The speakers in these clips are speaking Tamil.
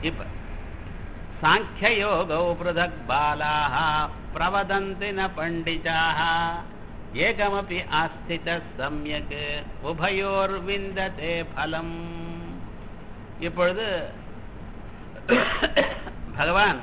இப்ப சாங்கியயோகோ பிருதக் பாலாः பிரவதந்தி ந பண்டிதாः ஏகமபி ஆஸ்தித சம்யக் உபயோர் விந்ததே பலம் இப்பொழுது பகவான்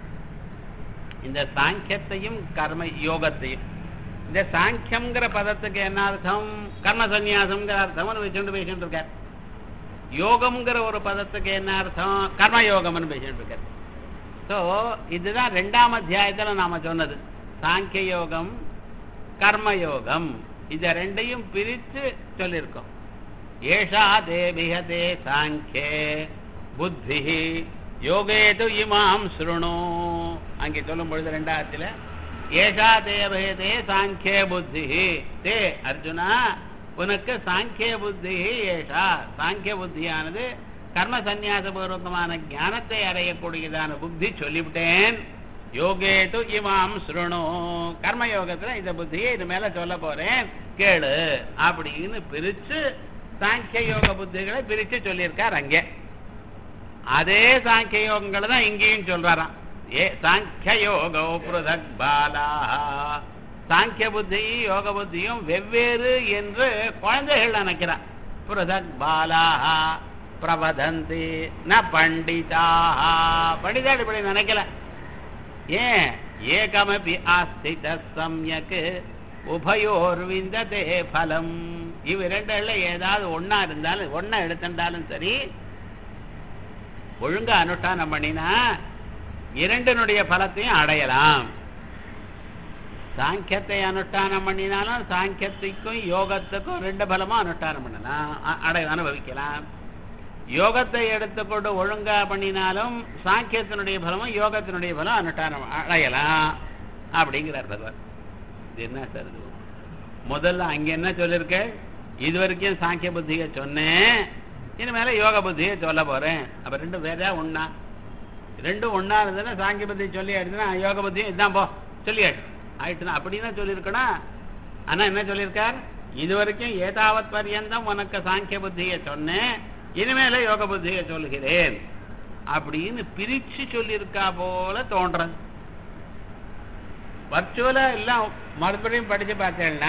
இந்த சாங்கியத்தையும் கர்ம யோகத்தையும் இந்த சாங்கியம்ங்கிற பதத்துக்கு என்ன அர்த்தம் கர்ம சந்நியாசம்ங்கிற அர்த்தம்னு வச்சுட்டு பேசிட்டு இருக்கார் யோகம்ங்கிற ஒரு பதத்துக்கு என்ன அர்த்தம் கர்ம யோகம்னு பேசிட்டு இருக்கார் ஸோ இதுதான் ரெண்டாம் அத்தியாயத்தில் நாம சொன்னது சாங்கிய யோகம் கர்மயோகம் இத ரெண்டையும் பிரித்து சொல்லியிருக்கோம் ஏஷா தேபிஹதே சாங்கே புத்தி யோகேது இமாம் ஸ்ருணு அங்கே சொல்லும் பொழுது ரெண்டாயிரத்தில் ஏஷா தேவகதே சாங்கிய புத்தி தே அர்ஜுனா உனக்கு சாங்கிய புத்தி ஏஷா சாங்கிய புத்தியானது கர்ம சந்நியாச பூர்வகமான ஞானத்தை அடையக்கூடியதான புத்தி சொல்லிவிட்டேன் யோகேது இமாம் ஸ்ருணு கர்மயோகத்துல இந்த புத்தியை இது மேல சொல்ல போறேன் கேளு அப்படின்னு பிரிச்சு சாங்கிய யோக புத்திகளை பிரிச்சு சொல்லியிருக்கார் அங்கே அதே சாங்கிய யோகங்களை தான் இங்கேயும் சொல்றாராம் ஏ சாங்கிய யோகோ பிருதக் பாலா சாங்கிய புத்தியும் யோக புத்தியும் வெவ்வேறு என்று குழந்தைகள் நினைக்கிறான் பிருதக் பாலாக பிரவதந்தி ந பண்டிதாக பண்டிதாள் இப்படி நினைக்கல ஏன் ஏகமபி ஆஸ்தித சம்யக் உபயோர் விந்ததே பலம் இவ ரெண்டுல ஏதாவது ஒண்ணா இருந்தாலும் ஒண்ணா எடுத்துட்டாலும் சரி ஒழுங்கா அனுஷ்டானம் பண்ணினா இரண்டினுடைய பலத்தையும் அடையலாம் சாங்கியத்தை அனுஷ்டானம் பண்ணினாலும் சாங்கியத்துக்கும் யோகத்துக்கும் ரெண்டு பலமும் அனுஷ்டானம் பண்ணலாம் அ- அடைய அனுபவிக்கலாம் யோகத்தை எடுத்துக்கொண்டு ஒழுங்கா பண்ணினாலும் சாங்கியத்தினுடைய பலமும் யோகத்தினுடைய பலம் அனுஷ்டானம் அடையலாம் அப்படிங்கிறார் பகவான் இது என்ன சார் இது முதல்ல அங்க என்ன சொல்லிருக்க இது வரைக்கும் சாங்கிய புத்தியை சொன்னேன் இனிமேல யோக புத்தியை சொல்ல போறேன் அப்ப ரெண்டும் வேற ஒண்ணா ரெண்டும் ஒண்ணா இருந்ததுன்னா சாங்கிய புத்தி சொல்லி ஆயிடுச்சுன்னா யோக புத்தியும் இதான் போ சொல்லியாடு ஆயிடுச்சுன்னா அப்படின்னா சொல்லியிருக்கணும் ஆனா என்ன சொல்லியிருக்கார் இது வரைக்கும் ஏதாவத் பர்யந்தம் உனக்கு சாங்கிய புத்தியை சொன்னேன் இனிமேல யோக புத்தியை சொல்லுகிறேன் அப்படின்னு பிரிச்சு சொல்லியிருக்கா போல தோன்றது வர்ச்சுவலா எல்லாம் மறுபடியும் படிச்சு பார்த்தேன்னா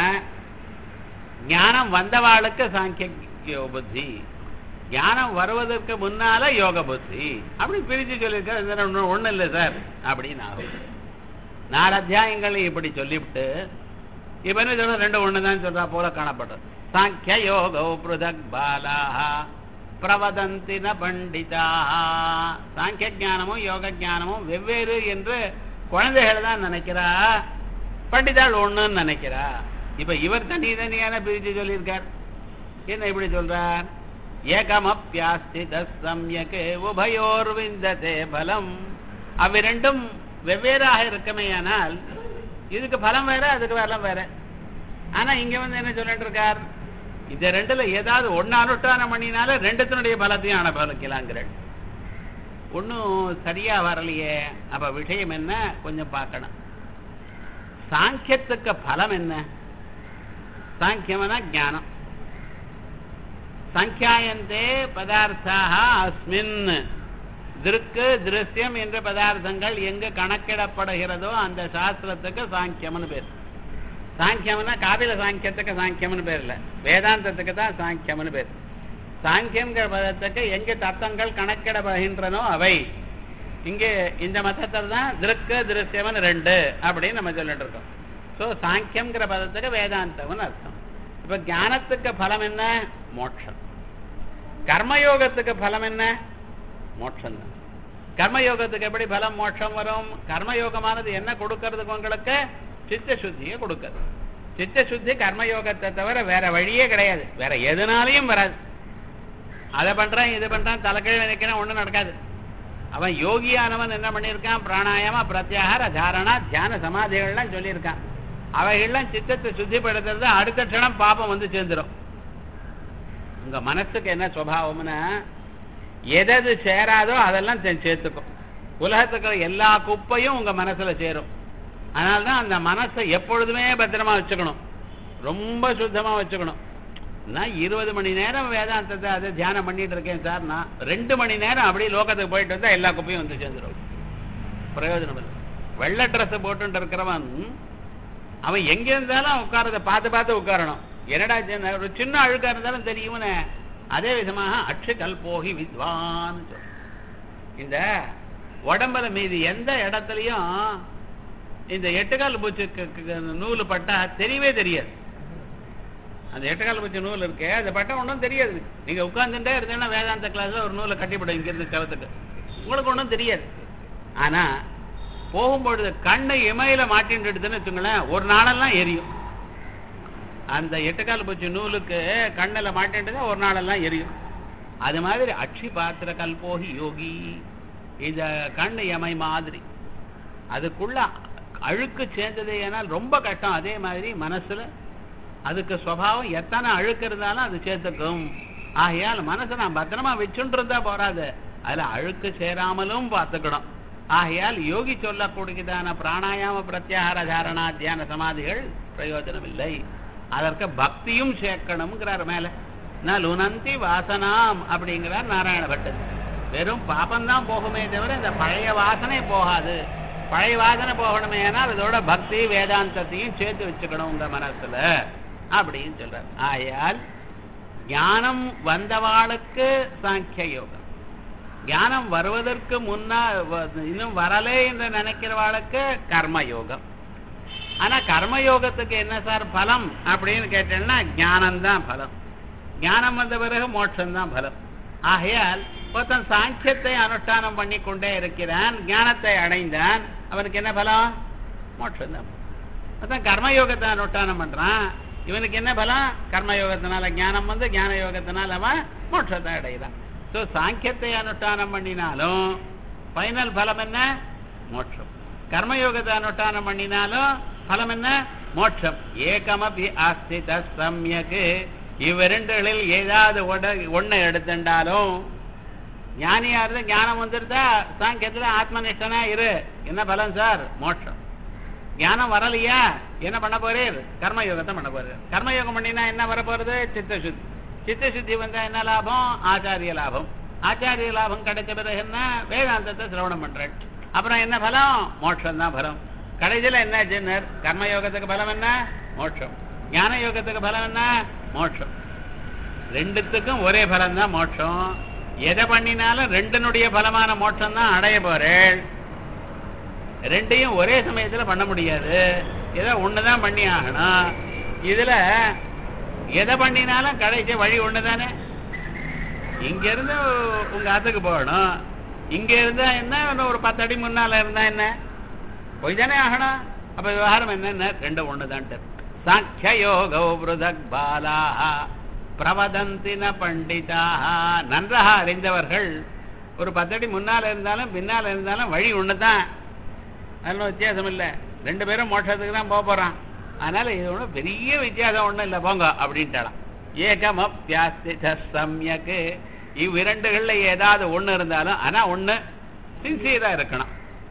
ஞானம் வந்தவாளுக்கு சாங்கிய புத்தி ஞானம் வருவதற்கு முன்னால யோக புத்தி அப்படி பிரிச்சு சொல்லியிருக்காரு ஒண்ணு இல்லை சார் அப்படின்னு ஆகும் நாலு அத்தியாயங்களை இப்படி சொல்லிவிட்டு இப்ப என்ன சொல்ற ரெண்டு ஒண்ணுதான் சொல்றா போல காணப்பட்டது சாங்கிய யோகோ பிருதக் பாலாக பிரவதந்தி ந பண்டிதாக சாங்கிய ஞானமும் யோக ஞானமும் வெவ்வேறு என்று குழந்தைகள் தான் நினைக்கிறா பண்டிதாள் ஒண்ணுன்னு நினைக்கிறா இப்ப இவர் தனி தனியான பிரிச்சு சொல்லியிருக்கார் என்ன இப்படி சொல்றார் ஏகமப்பியாஸ்தித சம்யக் உபயோர் விந்ததே பலம் அவ்விரண்டும் வெவ்வேறாக இருக்கமேயானால் இதுக்கு பலம் வேற அதுக்கு பலம் வேற ஆனா இங்க வந்து என்ன சொல்லிட்டு இருக்கார் இந்த ரெண்டுல ஏதாவது ஒண்ணு அனுஷ்டானம் பண்ணினால ரெண்டுத்தினுடைய பலத்தையும் அனுபவிக்கலாங்கிறாள் ஒன்றும் சரியா வரலையே அப்ப விஷயம் என்ன கொஞ்சம் பார்க்கணும் சாங்கியத்துக்கு பலம் என்ன சாங்கியம்னா ஞானம் சங்கியாயந்தே பதார்த்தாக அஸ்மின் திருக்கு திருஷ்யம் என்ற பதார்த்தங்கள் எங்கு கணக்கிடப்படுகிறதோ அந்த சாஸ்திரத்துக்கு சாங்கியம்னு பேர் சாங்கியம்னா காபில சாங்கியத்துக்கு சாங்கியம்னு பேர் இல்ல வேதாந்தத்துக்கு தான் சாங்கியம்னு பேர் சாங்கியம்ங்கிற பதத்துக்கு எங்கு தத்தங்கள் கணக்கிடப்படுகின்றனோ அவை இங்கே இந்த மதத்தில் தான் திருக்கு திருஷ்யம்னு ரெண்டு அப்படின்னு நம்ம சொல்லிட்டு இருக்கோம் ஸோ சாங்கியம்ங்கிற பதத்துக்கு வேதாந்தம்னு அர்த்தம் இப்ப ஞானத்துக்கு பலம் என்ன மோட்சம் கர்மயோகத்துக்கு பலம் என்ன மோட்சம் தான் கர்மயோகத்துக்கு எப்படி பலம் மோட்சம் வரும் கர்மயோகமானது என்ன கொடுக்கறதுக்கு உங்களுக்கு சித்த சுத்தியை கொடுக்குது சித்த சுத்தி கர்மயோகத்தை தவிர வேற வழியே கிடையாது வேற எதுனாலையும் வராது அதை பண்றான் இது பண்றான் தலைக்கீழ நினைக்கிறான் ஒண்ணும் நடக்காது அவன் யோகியானவன் என்ன பண்ணியிருக்கான் பிராணாயாம பிரத்யாகார தாரணா தியான சமாதிகள்லாம் சொல்லியிருக்கான் அவைகள்லாம் சித்தத்தை சுத்திப்படுத்துறது அடுத்த க்ஷணம் பாபம் வந்து சேர்ந்துடும் உங்க மனசுக்கு என்ன சுவாவம்னா எதது சேராதோ அதெல்லாம் தே- சேர்த்துக்கும் உலகத்துக்கு எல்லா குப்பையும் உங்க மனசுல சேரும் அதனால்தான் அந்த மனசை எப்பொழுதுமே பத்திரமா வச்சுக்கணும் ரொம்ப சுத்தமா வச்சுக்கணும் நான் இருபது மணி நேரம் வேதாந்தத்தை அதை தியானம் பண்ணிட்டு இருக்கேன் சார் நான் ரெண்டு மணி நேரம் அப்படியே லோகத்துக்கு போயிட்டு வந்தா எல்லா குப்பையும் வந்து சேர்ந்துடும் பிரயோஜனம் இல்லை வெள்ளை ட்ரெஸ் போட்டு இருக்கிறவன் அவன் எங்க இருந்தாலும் உட்காரத பார்த்து பார்த்து உட்காரணும் என்னடா சின்ன- ஒரு சின்ன அழுக்கா இருந்தாலும் தெரியும்னு அதே விதமாக அக்ஷ கல்போகி வித்வான் சொல்ற. இந்த உடம்புல மீதி எந்த இடத்துலயும் இந்த எட்டுக்கால் பூச்சி க- க- நூல் பட்டா தெரியவே தெரியாது அந்த எட்டுக்கால் பூச்சி நூல் இருக்கே அந்த பட்டா ஒன்றும் தெரியாது நீங்க உட்கார்ந்துட்டே இருந்தீங்கன்னா வேதாந்த கிளாஸ்ல ஒரு நூலை கட்டிவிடும் இங்கிருந்து கவத்துக்கு உங்களுக்கு ஒன்றும் தெரியாது ஆனா போகும்பொழுது கண்ணை இமையில மாட்டின்னு எடுத்துன்னு வச்சுங்களேன் ஒரு நாளெல்லாம் எரியும் அந்த எட்டுக்கால் பூச்சி நூலுக்கு கண்ணில் மாட்டிட்டு ஒரு நாளெல்லாம் எரியும் அது மாதிரி அட்சி பாத்திர கல்போகி யோகி இந்த கண் எமை மாதிரி அதுக்குள்ள அழுக்கு சேர்ந்தது ஏனால் ரொம்ப கஷ்டம் அதே மாதிரி மனசுல அதுக்கு சுவாவம் எத்தனை அழுக்கு இருந்தாலும் அது சேர்த்துக்கும் ஆகையால் மனசை நான் பத்திரமா வச்சுட்டு இருந்தா போறாது அதுல அழுக்கு சேராமலும் பார்த்துக்கணும் ஆகையால் யோகி சொல்லக்கூடியதான பிராணாயாம பிரத்யாகார தாரணா தியான சமாதிகள் பிரயோஜனம் இல்லை அதற்கு பக்தியும் சேர்க்கணுங்கிறார் மேல ந லுனந்தி வாசனாம் அப்படிங்கிறார் நாராயண பட்டர் வெறும் பாபம்தான் போகுமே தவிர இந்த பழைய வாசனை போகாது பழைய வாசனை போகணுமே ஆனால் அதோட பக்தி வேதாந்தத்தையும் சேர்த்து வச்சுக்கணும் உங்க மனசுல அப்படின்னு சொல்றார் ஆயால் ஞானம் வந்தவாளுக்கு சாங்கிய யோகம் ஞானம் வருவதற்கு முன்னா வ- இன்னும் வரலே என்று நினைக்கிறவாளுக்கு கர்ம யோகம் ஆனா கர்மயோகத்துக்கு என்ன சார் பலம் அப்படின்னு கேட்டேன்னா ஞானம்தான் பலம் ஞானம் வந்த பிறகு மோட்சம்தான் பலம் ஆகையால் ஒருத்தன் சாங்கியத்தை அனுஷ்டானம் பண்ணி கொண்டே இருக்கிறான் ஞானத்தை அடைந்தான் அவனுக்கு என்ன பலம் மோட்சம்தான் ஒருத்தன் கர்மயோகத்தை அனுஷ்டானம் பண்றான் இவனுக்கு என்ன பலம் கர்மயோகத்தினால ஞானம் வந்து ஞான யோகத்தினால அவன் மோட்சத்தை அடைகிறான் ஸோ சாங்கியத்தை அனுஷ்டானம் பண்ணினாலும் ஃபைனல் பலம் என்ன மோட்சம் கர்மயோகத்தை அனுஷ்டானம் பண்ணினாலும் பலம் என்ன மோட்சம் ஏகமபி ஆஸ்தித சம்யக்கு இவ்விரண்டுகளில் ஏதாவது ஒண்ணு எடுத்துட்டாலும் ஞானியா இருந்து ஞானம் வந்துருந்தா சாங்கியத்துல ஆத்மனிஷ்டனா இரு என்ன பலம் சார் மோட்சம் ஞானம் வரலையா என்ன பண்ண போறீர் கர்மயோகத்தை பண்ண போறீர் கர்மயோகம் பண்ணினா என்ன வர போறது சித்தசுத்தி சித்தசுத்தி வந்தா என்ன லாபம் ஆச்சாரிய லாபம் ஆச்சாரிய லாபம் கிடைச்ச பிறகு என்ன வேதாந்தத்தை சிரவணம் பண்றேன் அப்புறம் என்ன பலம் மோட்சம் தான் பலம் கடைசியில என்ன ஜென்னர் கர்மயோகத்துக்கு பலம் என்ன மோட்சம் ஞான யோகத்துக்கு பலம் என்ன மோட்சம் ரெண்டுத்துக்கும் ஒரே பலம் தான் மோட்சம் எதை பண்ணினாலும் ரெண்டினுடைய பலமான மோட்சம் தான் அடைய போறேன் ரெண்டையும் ஒரே சமயத்துல பண்ண முடியாது ஏதோ ஒண்ணுதான் பண்ணி ஆகணும் இதுல எதை பண்ணினாலும் கடைசி வழி ஒண்ணுதானே இங்க இருந்து உங்க ஆத்துக்கு போகணும் இங்க இருந்தா என்ன இன்னும் ஒரு பத்து அடி முன்னால இருந்தா என்ன போய் தானே ஆகணும் அப்ப விவகாரம் என்னென்ன ரெண்டு ஒண்ணுதான்ட்டு சாங்கிய யோகோ பிருதக் பாலாக பிரவதந்தின பண்டிதாக நன்றாக அறிந்தவர்கள் ஒரு பத்தடி முன்னால இருந்தாலும் பின்னால இருந்தாலும் வழி ஒண்ணுதான் அதனால வித்தியாசம் இல்லை ரெண்டு பேரும் மோட்சத்துக்கு தான் போக போறான் அதனால இது ஒன்றும் பெரிய வித்தியாசம் ஒண்ணும் இல்லை போங்க அப்படின்ட்டாலாம் ஏகமப்பியாஸ்தித சம்யக்கு இவ்விரண்டுகள்ல ஏதாவது ஒண்ணு இருந்தாலும் ஆனா ஒண்ணு சின்சியரா இருக்கணும்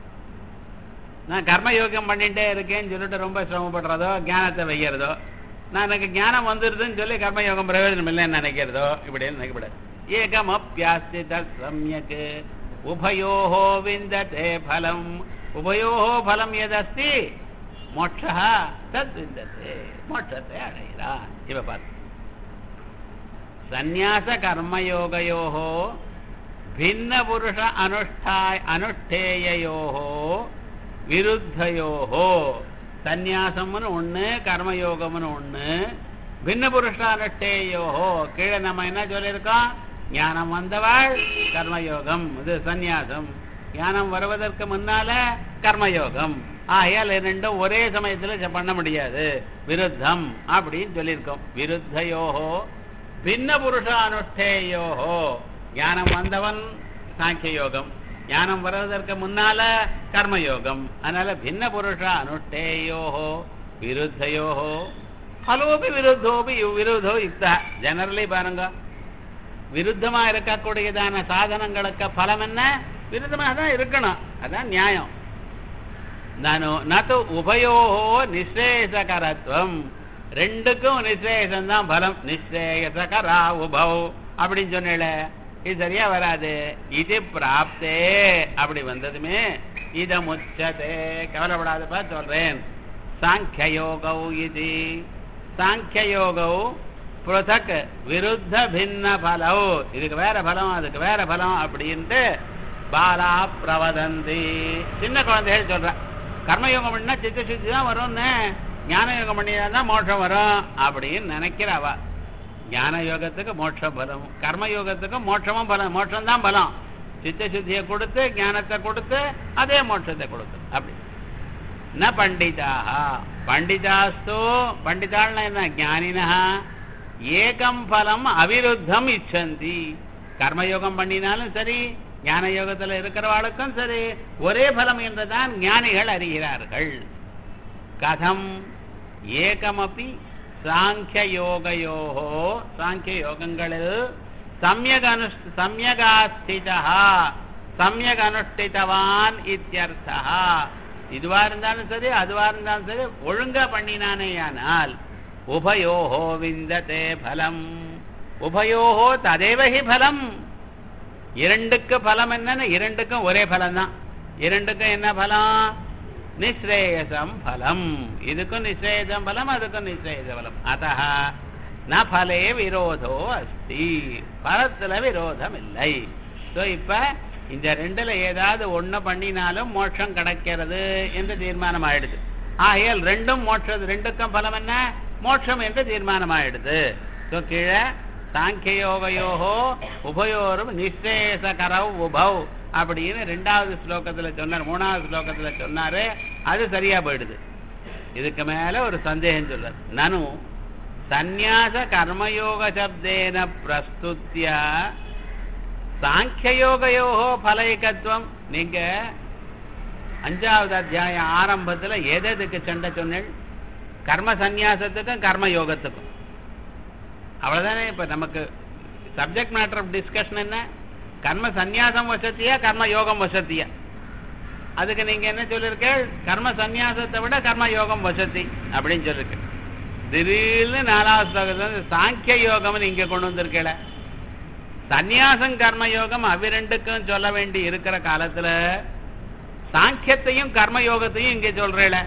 நான் கர்மயோகம் பண்ணிட்டே இருக்கேன்னு சொல்லிட்டு ரொம்ப சிரமப்படுறதோ ஞானத்தை வைக்கிறதோ நான் எனக்கு ஞானம் வந்துருதுன்னு சொல்லி கர்மயோகம் பிரயோஜனம் இல்லைன்னு நினைக்கிறதோ இப்படின்னு நினைக்கப்படாது ஏகமப்பியாஸ்தித சம்யக்கு உபயோகோ விந்ததே பலம் உபயோகோ பலம் எதஸ்தி மோட்சா தத் விந்ததே மோட்சத்தை அடைகிறான் இவ பார்த்து சந்நியாச கர்மயோகயோகோ भिन्न पुरुष अनुष्ठाय अनुष्ठेयोहो விருத்தயோகோ சந்நியாசம்னு ஒண்ணு கர்மயோகம்னு ஒண்ணு பின்ன புருஷானுஷ்டேயோகோ கீழே நம்ம என்ன சொல்லியிருக்கோம் ஞானம் வந்தவாள் கர்மயோகம் இது சந்நியாசம் ஞானம் வருவதற்கு முன்னால கர்மயோகம் ஆகையால் ரெண்டும் ஒரே சமயத்துல ச- பண்ண முடியாது விருத்தம் அப்படின்னு சொல்லியிருக்கோம் விருத்தயோகோ பின்ன புருஷானுஷ்டேயோகோ ஞானம் வந்தவன் சாங்கிய யோகம் ஞானம் வருவதற்கு முன்னால கர்மயோகம் அதனால பின்ன புருஷ அனுஷ்டேயோஹோ விருத்தயோஹோ பலோபி விருத்தோபி விருதோ யுக்தா ஜெனரலி பாருங்க விருத்தமா இருக்கக்கூடியதான சாதனங்களுக்கு பலம் என்ன விருத்தமாக தான் இருக்கணும் அதான் நியாயம் நானு நது உபயோகோ நிசேஷகரத்துவம் ரெண்டுக்கும் நிச்சேஷம் தான் பலம் நிச்சேயசகரா உபவ் அப்படின்னு சொன்னேல இது சரியா வராது இது பிராப்தே அப்படி வந்ததுமே இத முச்சதே கவலைப்படாதப்பா சொல்றேன் சாங்கியயோகௌ இது சாங்கியயோகௌ புரதக் விருத்த பின்ன பலோ இதுக்கு வேற பலம் அதுக்கு வேற பலம் அப்படின்ட்டு பாலா பிரவதந்தி சின்ன குழந்தைகள் சொல்ற கர்மயோகம் பண்ணா சித்த சுத்தி தான் வரும்னு ஞான யோகம் பண்ணினா தான் மோட்சம் வரும் அப்படின்னு நினைக்கிற அவ ஞான யோகத்துக்கு மோட்ச பலம் கர்ம யோகத்துக்கு மோட்சமும் பலம் மோட்சம் தான் பலம் சித்த சுத்தியை கொடுத்து ஞானத்தை கொடுத்து அதே மோட்சத்தை கொடுத்து அப்படி ந பண்டிதாக பண்டிதாஸ்து பண்டிதாள்னா என்ன ஞானினா ஏகம் பலம் அவிருத்தம் இச்சந்தி கர்மயோகம் பண்ணினாலும் சரி ஞான யோகத்துல இருக்கிறவாளுக்கும் சரி ஒரே பலம் என்றுதான் ஞானிகள் அறிகிறார்கள் கதம் ஏகமபி சாங்கிய யோகயோகோ சாங்கிய யோகங்களில் சமயக் அனு சமயகாஸ்திதா சமயக் அனுஷ்டித்தவான் இத்தியர்த்தா இதுவா இருந்தாலும் சரி அதுவா இருந்தாலும் சரி ஒழுங்கா பண்ணினானேயானால் உபயோகோ விந்ததே பலம் உபயோகோ ததேவஹி பலம் இரண்டுக்கு பலம் என்னன்னு இரண்டுக்கும் ஒரே பலம் தான் இரண்டுக்கும் என்ன பலம் நிஸ்ரேயசம் பலம் இதுக்கும் நிஸ்ரேயசம் பலம் அதுக்கும் நிஸ்ரேயச பலம் அத்த ந பலே விரோதோ அஸ்தி பலத்துல விரோதம் இல்லை ஸோ இப்ப இந்த ரெண்டுல ஏதாவது ஒண்ணு பண்ணினாலும் மோட்சம் கிடைக்கிறது என்று தீர்மானம் ஆயிடுது ஆகையால் ரெண்டும் மோட்சம் ரெண்டுக்கும் பலம் என்ன மோட்சம் என்று தீர்மானம் ஆயிடுது ஸோ கீழே சாங்கியயோகயோகோ உபயோரும் நிச்சேசகரவ் உபவ் அப்படின்னு ரெண்டாவது ஸ்லோகத்துல சொன்னார் மூணாவது ஸ்லோகத்துல சொன்னாரு அது சரியா போயிடுது இதுக்கு மேல ஒரு சந்தேகம் சொல்றார் நனு சந்நியாச கர்மயோக சப்தேன பிரஸ்துத்திய சாங்கியயோகயோகோ பலைக்கத்துவம் நீங்க அஞ்சாவது அத்தியாயம் ஆரம்பத்துல எதுக்கு சண்டை சொன்னேன் கர்ம சந்நியாசத்துக்கும் கர்ம யோகத்துக்கும் அவ்வளவுதானே இப்ப நமக்கு சப்ஜெக்ட் மேட்டர் ஆஃப் டிஸ்கஷன் என்ன கர்ம சந்நியாசம் வசத்தியா கர்ம யோகம் வசத்தியா அதுக்கு நீங்க என்ன சொல்லிருக்க கர்ம சந்நியாசத்தை விட கர்ம யோகம் வசதி அப்படின்னு சொல்லிருக்க திடீர்னு நாலாவது ஸ்லோகத்துல சாங்கிய யோகம் நீங்க கொண்டு வந்திருக்கல சந்நியாசம் கர்ம யோகம் அவ்விரண்டுக்கும் சொல்ல வேண்டி இருக்கிற காலத்துல சாங்கியத்தையும் கர்ம யோகத்தையும் இங்க சொல்றேல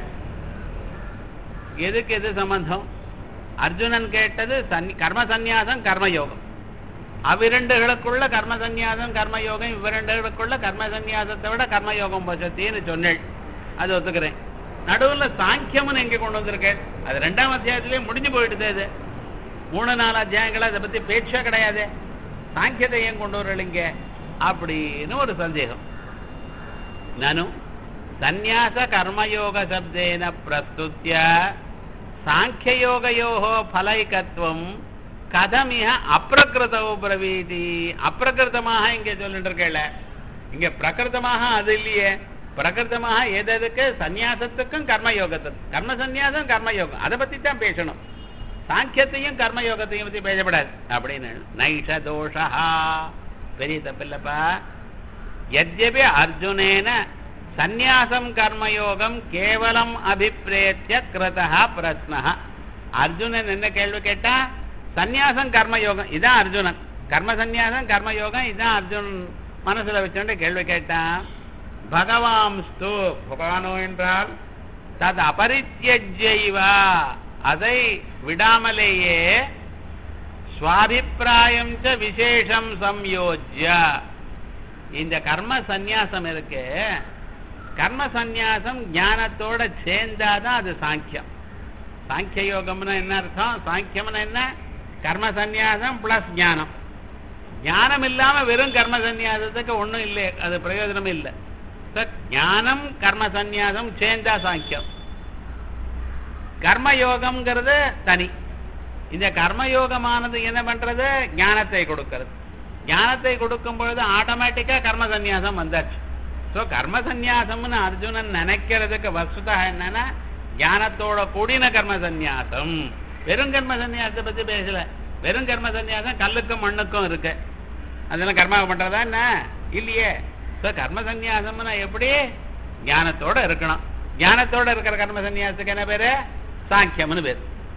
எதுக்கு எது சம்பந்தம் அர்ஜுனன் கேட்டது சன் கர்ம சந்நியாசம் கர்மயோகம் அவ்விரண்டுகளுக்குள்ள கர்ம சந்நியாசம் கர்மயோகம் இவ்விரண்டுகளுக்குள்ள கர்ம சந்நியாசத்தை விட கர்மயோகம் வசத்தின்னு சொன்னேன் அது ஒத்துக்கிறேன் நடுவுல சாங்கியம்னு எங்க கொண்டு வந்திருக்கேன் அது ரெண்டாம் அத்தியாயத்திலேயே முடிஞ்சு போயிடுது அது மூணு நாலு அத்தியாயங்கள் அதை பத்தி பேச்சே கிடையாது சாங்கியத்தை ஏன் கொண்டு வரலிங்க அப்படின்னு ஒரு சந்தேகம் நானும் சந்நியாச கர்மயோக சப்தேன பிரஸ்துத்திய சாங்கியயோகயோ பலைக்கத்துவம் கதமிக அப்பிரகிருதோ பிரவீதி அப்பிரகிருதமாக இங்க சொல்லிட்டு இருக்கல இங்க பிரகிருதமாக அது இல்லையே பிரகிருதமாக எது எதுக்கு சந்நியாசத்துக்கும் கர்மயோகத்துக்கும் கர்ம சந்நியாசம் கர்மயோகம் அதை பத்தி தான் பேசணும் சாங்கியத்தையும் கர்மயோகத்தையும் பத்தி பேசப்படாது அப்படின்னு நைஷ தோஷா பெரிய தப்பில்லப்பா எத்யபி அர்ஜுனேன சந்நியாசம் கர்மயோகம் கேவலம் அபிப்பிரேத்திய கிருதா பிரஸ்ன அர்ஜுனன் என்ன கேள்வி கேட்டா சந்நியாசம் கர்மயோகம் இதான் அர்ஜுனன் கர்ம சந்நியாசம் கர்மயோகம் இதான் அர்ஜுனன் மனசுல வச்சுட்டு கேள்வி கேட்டான் பகவான்ஸ்து பகவானோ என்றால் தது அபரித்தியஜைவா அதை விடாமலேயே சுவாபிப்பிராயம் ச விசேஷம் சம்யோஜ்ய இந்த கர்ம சந்நியாசம் இருக்கு கர்ம சந்நியாசம் ஞானத்தோட சேர்ந்தாதான் அது சாங்கியம் சாங்கிய யோகம்னா என்ன அர்த்தம் சாங்கியம்னா என்ன கர்ம சந்நியாசம் பிளஸ் ஞானம் ஞானம் இல்லாம வெறும் கர்ம சந்நியாசத்துக்கு ஒண்ணும் இல்லை அது பிரயோஜனம் இல்லை ஞானம் கர்ம சந்நியாசம் சேர்ந்தா சாங்கியம் கர்மயோகம்ங்கிறது தனி இந்த கர்மயோகமானது என்ன பண்றது ஞானத்தை கொடுக்கிறது ஞானத்தை கொடுக்கும் பொழுது ஆட்டோமேட்டிக்கா கர்ம சந்நியாசம் வந்தாச்சு ஸோ கர்ம சந்நியாசம்னு அர்ஜுனன் நினைக்கிறதுக்கு வசுதா என்னன்னா ஞானத்தோட கூடின கர்ம சந்நியாசம் வெறும் கர்ம சந்நியாசத்தை பத்தி பேசல வெறும் கர்ம சந்நியாசம் கல்லுக்கும் மண்ணுக்கும் இருக்கு அதெல்லாம் கர்மா பண்றதா என்ன இல்லையே ஸோ கர்ம சந்நியாசம்னா எப்படி ஞானத்தோட இருக்கணும் ஞானத்தோட இருக்கிற கர்ம சந்நியாசத்துக்கு என்ன பேரு சாங்கியம்னு பேர்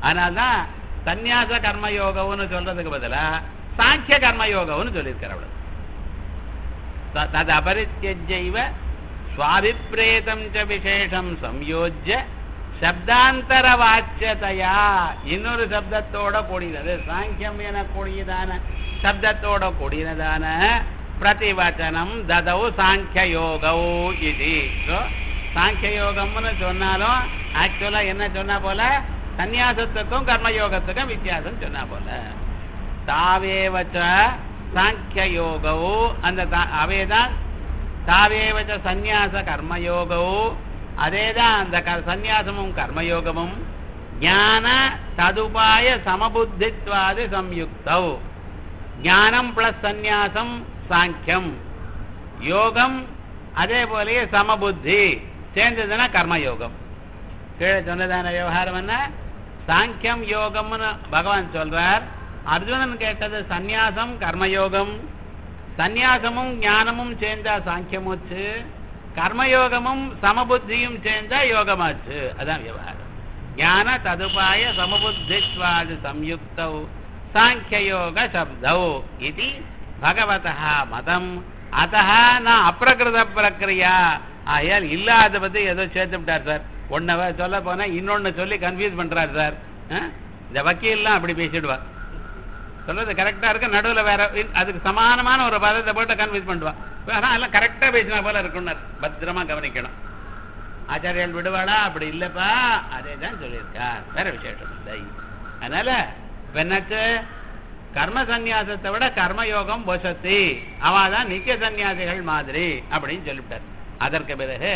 அதனால்தான் சந்நியாச கர்மயோகம்னு சொல்றதுக்கு பதிலா சாங்கிய கர்மயோகம்னு சொல்லியிருக்கார் அவ்வளவு த- தது அபரித்தியஜைவ சுவாபிப்ரேதம் ச விசேஷம் சம்யோஜ்ய சப்தாந்தர வாச்சியதையா இன்னொரு சப்தத்தோட கூடினது சாங்கியம் என கூடியதான சப்தத்தோட கூடினதான பிரதிவச்சனம் ததவு சாங்கிய யோகௌ இது So, சாங்கிய யோகம்னு சொன்னாலும் ஆக்சுவலா என்ன சொன்னா போல சந்நியாசத்துக்கும் கர்மயோகத்துக்கும் வித்தியாசம் சொன்னா போல தாவேவச்ச சாங்கிய யோகோ அந்த தா- அவேதான் தாவேவச்ச சந்நியாச கர்மயோகோ அதேதான் அந்த க- சந்நியாசமும் கர்மயோகமும் ஞான ததுபாய சமபுத்தித்வாதி சம்யுக்தௌ ஞானம் பிளஸ் சந்நியாசம் சாங்கியம் யோகம் அதே போலயே சமபுத்தி சேர்ந்ததுன்னா கர்மயோகம் கீழே சொன்னதான விவகாரம் என்ன சாங்கியம் யோகம்னு பகவான் சொல்றார் அர்ஜுனன் கேட்டது சந்நியாசம் கர்மயோகம் சந்நியாசமும் ஞானமும் சேர்ந்தா சாங்கியமாச்சு கர்மயோகமும் சமபுத்தியும் சேர்ந்தா யோகமாச்சு அதான் விவகாரம் ஞான ததுபாய சமபுத்தித்வாது சம்யுக்தௌ சாங்கியயோக சப்தௌ இது பகவதः மதம் அத்தः நான் அப்பிரகிருத பிரக்கிரியா ஆகையால் இல்லாத பத்தி ஏதோ சேர்த்து விட்டார் சார் ஒன்ன சொல்ல போனா இன்னொன்னு சொல்லி கன்ஃபியூஸ் பண்றாரு சார் ஆ? இந்த வக்கீல்லாம் அப்படி பேசிடுவா சொல்றது கரெக்டா இருக்கு நடுவுல வேற இன்- அதுக்கு சமானமான ஒரு பதத்தை போட்டு கன்ஃபியூஸ் பண்ணுவா ஆனா எல்லாம் கரெக்டா பேசினா போல இருக்கும்னார் பத்திரமா கவனிக்கணும் ஆச்சாரியால் விடுவாளா அப்படி இல்லப்பா அதே தான் சொல்லியிருக்கார் வேற விசேஷம் இல்லை அதனால இப்ப என்னாச்சு கர்ம சந்நியாசத்தை விட கர்மயோகம் பொசத்தி அவன் தான் நித்திய சந்நியாசிகள் மாதிரி அப்படின்னு சொல்லிவிட்டார் அதற்கு பிறகு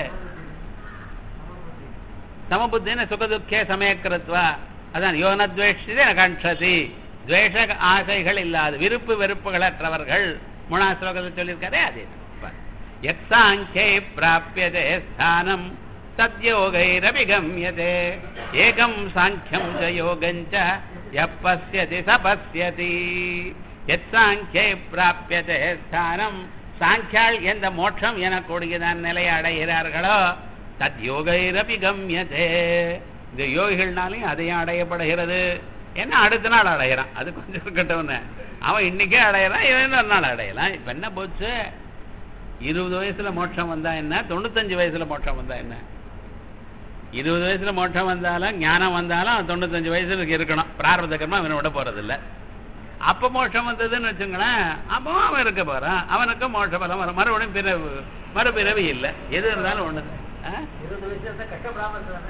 சமபுத்தின சுகதுக்கே சமயக்கிருத்வா அதான் யோனத்வேஷிதே கண்டதி துவேஷ ஆசைகள் இல்லாத விருப்பு வெறுப்புகளற்றவர்கள் மூணா ஸ்லோகத்தில் சொல்லியிருக்காரே அதே எத்தாங்கே பிராபியதே ஸ்தானம் தத்யோகைரபிகம்யதே ஏகம் சாங்கியம் ச யோகஞ்ச எப்பஸ்யதி சபஸ்யதி எத்தாங்கே பிராபியதே ஸ்தானம் சாங்கியால் எந்த மோட்சம் எனக்கூடியதான் நிலையை அடைகிறார்களோ தத் யோகைரபி கம்யதே இந்த யோகிகள்னாலையும் அதையும் அடையப்படுகிறது என்ன அடுத்த நாள் அடையிறான் அது கொஞ்சம் இருக்கட்டவன அவன் இன்னைக்கே அடையறான் இவன் இன்னொரு நாள் அடையலாம் இப்ப என்ன போச்சு இருபது வயசுல மோட்சம் வந்தா என்ன தொண்ணூத்தஞ்சு வயசுல மோட்சம் வந்தா என்ன இருபது வயசுல மோட்சம் வந்தாலும் ஞானம் வந்தாலும் அவன் தொண்ணூத்தஞ்சு வயசுல இருக்கணும் பிராரத கர்மா அவனை விட போறது இல்ல அப்ப மோட்சம் வந்ததுன்னு வச்சுங்களேன் அப்பவும் அவன் இருக்க போறான் அவனுக்கு மோட்ச பலம் வரும் மறுபடியும் பிறவு மறுபிறவி இல்லை எது இருந்தாலும் ஒண்ணுது ஆ? இருபது வயசுல இருந்தா கஷ்டப்படாம இருக்கிறானே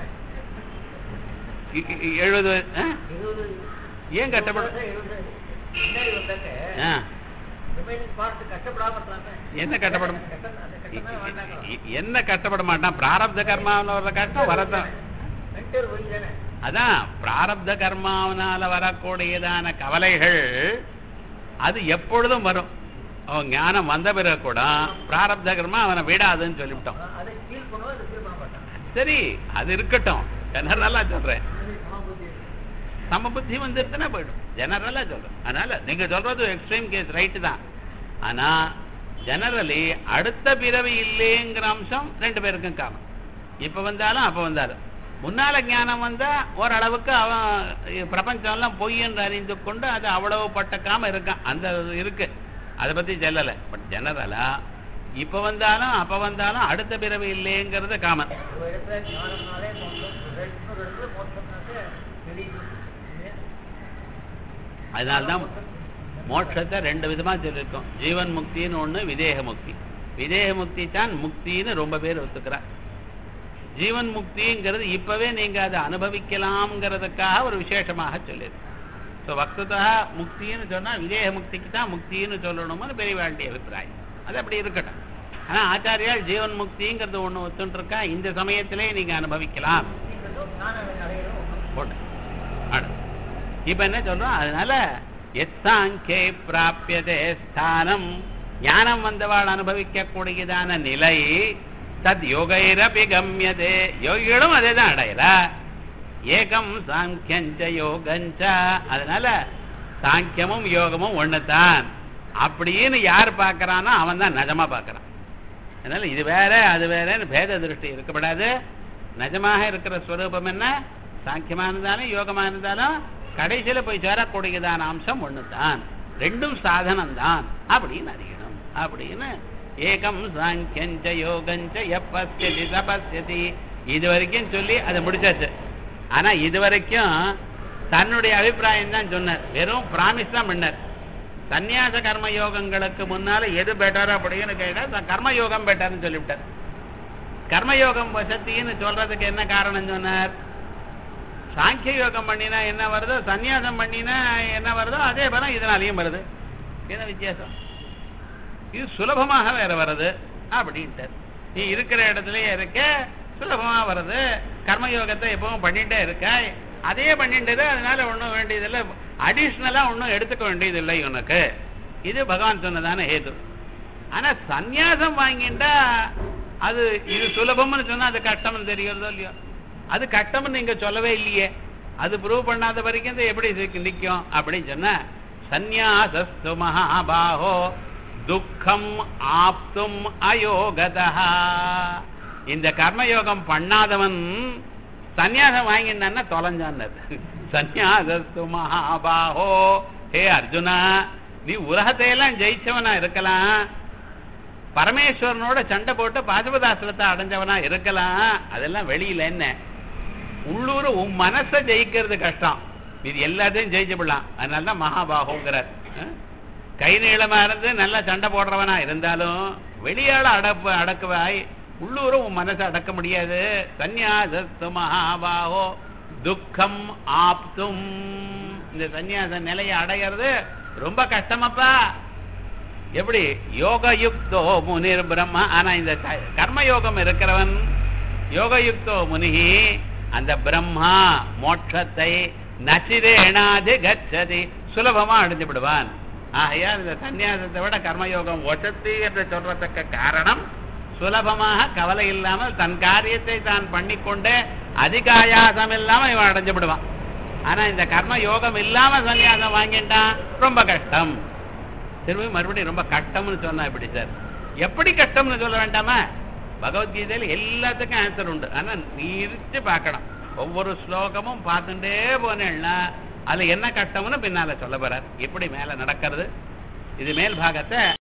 இ- இ- எழுபது வய- ஆ? இருபது ஏன் கஷ்டப்பட இருபது முன்னாடி வந்தாக்க ஆ. ரிமைனிங் பார்ட் கஷ்டப்படாம இருக்கிறானே என்ன கஷ்டப்படும் கஷ்டம் அந்த இ- கஷ்டமே வேண்டாங்க இ- என்ன கஷ்டப்பட மாட்டான் பிராரப்த கர்மாவில் வர்ற கஷ்டம் வரதான் மென்டல் வழி தானே அதான் பிராரப்த கர்மாவனால வரக்கூடியதான கவலைகள் அது எப்பொழுதும் வரும் அவன் ஞானம் வந்த பிறகு கூட பிராரப்த கர்மா அவனை விடாதுன்னு சொல்லிவிட்டோம் அதை ஃபீல் பண்ணுவோம் அதை ஃபீல் பண்ண மாட்டான் சரி அது இருக்கட்டும் ஜெனரலா சொல்றேன் சமபுத்தி நம்ம புத்தி வந்துருச்சுன்னா போயிடும் ஜெனரலா சொல்றேன் அதனால நீங்க சொல்றது எக்ஸ்ட்ரீம் கேஸ் ரைட்டு தான் ஆனா ஜெனரலி அடுத்த பிறவி இல்லைங்கிற அம்சம் ரெண்டு பேருக்கும் காமன் இப்ப வந்தாலும் அப்ப வந்தாலும் முன்னால ஞானம் வந்தா ஓரளவுக்கு அவன் பிரபஞ்சம் எல்லாம் பொய் என்று அறிந்து கொண்டு அது அவ்வளவு பட்டக்காம இருக்கான் அந்த இது இருக்கு அதை பத்தி சொல்லல பட் ஜெனரலா இப்ப வந்தாலும் அப்ப வந்தாலும் அடுத்த பிறவி இல்லைங்கிறது காமன் ஒரு இடத்துல ஞானம்னாலே மோட்சம் ஒரு இன்னொரு இடத்துல மோட்சம்னாக்க தெரியுது இல்லையா? அதனால்தான் மோட்சத்தை ரெண்டு விதமா சொல்லியிருக்கோம் ஜீவன் முக்தின்னு ஒண்ணு விதேக முக்தி விதேக முக்தி தான் முக்தின்னு ரொம்ப பேர் ஒத்துக்கிறா ஜீவன் முக்திங்கிறது இப்பவே நீங்க அதை அனுபவிக்கலாம்ங்கிறதுக்காக ஒரு விசேஷமாக சொல்லியிருக்கு ஸோ வக்துதா முக்தின்னு சொன்னா விதேக முக்திக்கு தான் முக்தின்னு சொல்லணும்னு பெரிய வேண்டிய அபிப்பிராயம் அது அப்படி இருக்கட்டும் ஆனா ஆச்சாரியால் ஜீவன் முக்திங்கிறது ஒண்ணு ஒத்துன்னு இருக்கா இந்த சமயத்திலே நீங்க அனுபவிக்கலாம் நீங்களும் ஞானம் அடையணும் ஒண்ணும் போட்டு ஆடு. இப்ப என்ன சொல்றோம் அதனால எத்தாங்கே பிராபியதே ஸ்தானம் ஞானம் வந்தவாள் அனுபவிக்க கூடியதான நிலை தத் யோகைரபி கம்யதே யோகிகளும் அதே தான் அடையறா ஏகம் சாங்கியஞ்ச யோகஞ்ச அதனால சாங்கியமும் யோகமும் ஒண்ணுதான் அப்படின்னு யார் பார்க்கறானோ அவன் தான் நிஜமா பார்க்கறான் அதனால இது வேற அது வேறன்னு பேத திருஷ்டி இருக்கப்படாது நிஜமாக இருக்கிற ஸ்வரூபம் என்ன சாங்கியமா இருந்தாலும் யோகமா இருந்தாலும் கடைசியில போய் சேரக்கூடியதான அம்சம் ஒண்ணுதான் ரெண்டும் சாதனம் தான் அப்படின்னு அறியணும் அப்படின்னு ஏகம் சாங்கியஞ்ச யோகஞ்ச எப்பஸ்யதி தபஸ்யதி இது வரைக்கும் சொல்லி அதை முடிச்சாச்சு ஆனா இது வரைக்கும் தன்னுடைய அபிப்பிராயம் தான் சொன்னார் வெறும் பிராமிஸ் தான் பண்ணார் சந்நியாச கர்ம யோகங்களுக்கு முன்னால எது பெட்டர் அப்படின்னு கேட்டா கர்ம யோகம் பெட்டர்னு சொல்லிவிட்டார் கர்மயோகம் வசத்தின்னு சொல்றதுக்கு என்ன காரணம் சொன்னார் சாங்கிய யோகம் பண்ணினா என்ன வருதோ சந்நியாசம் பண்ணினா என்ன வருதோ அதே பலம் இதனாலையும் வருது என்ன வித்தியாசம் இது சுலபமாக வேற வருது அப்படின்ட்டு நீ இருக்கிற இடத்துலயே இருக்க சுலபமா வருது கர்மயோகத்தை எப்பவும் பண்ணிட்டே இருக்க அதே பண்ணிட்டு அதனால ஒன்றும் வேண்டியதில்லை அடிஷ்னலா ஒன்றும் எடுத்துக்க வேண்டியதில்லை உனக்கு இது பகவான் சொன்னதான ஹேது ஆனா சந்நியாசம் வாங்கிட்டா அது இது சுலபம்னு சொன்னா அது கஷ்டம்னு தெரிகிறதோ இல்லையோ அது கஷ்டம்னு நீங்க சொல்லவே இல்லையே அது ப்ரூவ் பண்ணாத வரைக்கும் இது எப்படி இதுக்கு நிக்கும் அப்படின்னு சொன்ன சந்நியாசஸ்து மகாபாஹோ துக்கம் ஆப்தும் அயோகதா இந்த கர்மயோகம் பண்ணாதவன் சந்நியாசம் வாங்கினான்னா தொலைஞ்சான்னு சந்நியாசஸ்து மகாபாஹோ ஹே அர்ஜுனா நீ உலகத்தை எல்லாம் ஜெயிச்சவனா இருக்கலாம் பரமேஸ்வரனோட சண்டை போட்டு பாசுபதாசிரத்தை அடைஞ்சவனா இருக்கலாம் அதெல்லாம் வெளியில என்ன உள்ளூர் உன் மனசை ஜெயிக்கிறது கஷ்டம் இது எல்லாத்தையும் ஜெயிச்சுவிடலாம் அதனால தான் மகாபாகோங்கிறார் அஹ்? கை நீளமா இருந்து நல்லா சண்டை போடுறவனா இருந்தாலும் வெளியால அடப்பு அடக்குவாய் உள்ளூர உன் மனசை அடக்க முடியாது சந்நியாசத்து மகாபாகோ துக்கம் ஆப்தும் இந்த சந்நியாச நிலையை அடைகிறது ரொம்ப கஷ்டமப்பா எப்படி யோகயுக்தோ முனிர் பிரம்மா ஆனா இந்த க- கர்மயோகம் இருக்கிறவன் யோகயுக்தோ முனிகி அந்த பிரம்மா மோட்சத்தை நச்சிரேணாதி கச்சதி சுலபமா அடைஞ்சு விடுவான் ஆகையால் இந்த சந்நியாசத்தை விட கர்மயோகம் ஒசத்தி என்று சொல்றதுக்கு காரணம் சுலபமாக கவலை இல்லாமல் தன் காரியத்தை தான் பண்ணிக்கொண்டே அதிகாயாசம் இல்லாம இவன் அடைஞ்சு விடுவான் ஆனா இந்த கர்ம யோகம் இல்லாம சன்னியாசம் வாங்கிட்டான் ரொம்ப கஷ்டம் திரும்பி மறுபடியும் ரொம்ப கஷ்டம்னு சொன்னா எப்படி சார் எப்படி கஷ்டம்னு சொல்ல வேண்டாமா பகவத்கீதையில எல்லாத்துக்கும் ஆன்சர் உண்டு ஆனா நிறுத்தி பார்க்கணும் ஒவ்வொரு ஸ்லோகமும் பார்த்துட்டே போனேன்னா அதுல என்ன கஷ்டம்னு பின்னால சொல்ல போறார் எப்படி மேல நடக்கிறது இது மேல் பாகத்தை